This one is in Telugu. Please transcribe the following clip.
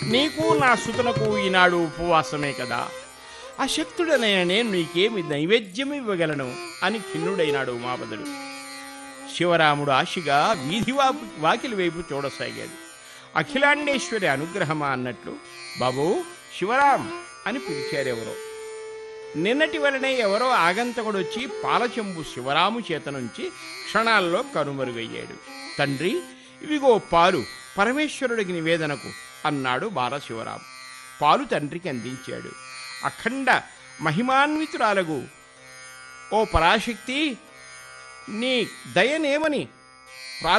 నీకు నా సుతనకు ఈనాడు ఉపవాసమే కదా అశక్తుడనైన నేను నీకేమి నైవేద్యం ఇవ్వగలను అని ఖిన్నుడైనాడు ఉమాపదుడు శివరాముడు ఆశగా వీధి వాపు వాకిలి వైపు చూడసాగాడు అఖిలాండేశ్వరి అనుగ్రహమా అన్నట్లు బాబు శివరాం అని పిలిచారెవరో నిన్నటి వలనే ఎవరో ఆగంతకుడొచ్చి పాలచెంబు శివరాము చేత నుంచి క్షణాల్లో కనుమరుగయ్యాడు తండ్రి ఇవిగో పాలు పరమేశ్వరుడికి నివేదనకు అన్నాడు బాలశివరాం పాలు తండ్రికి అందించాడు అఖండ మహిమాన్వితురాలగు ఓ పరాశక్తి నీ దయనేమని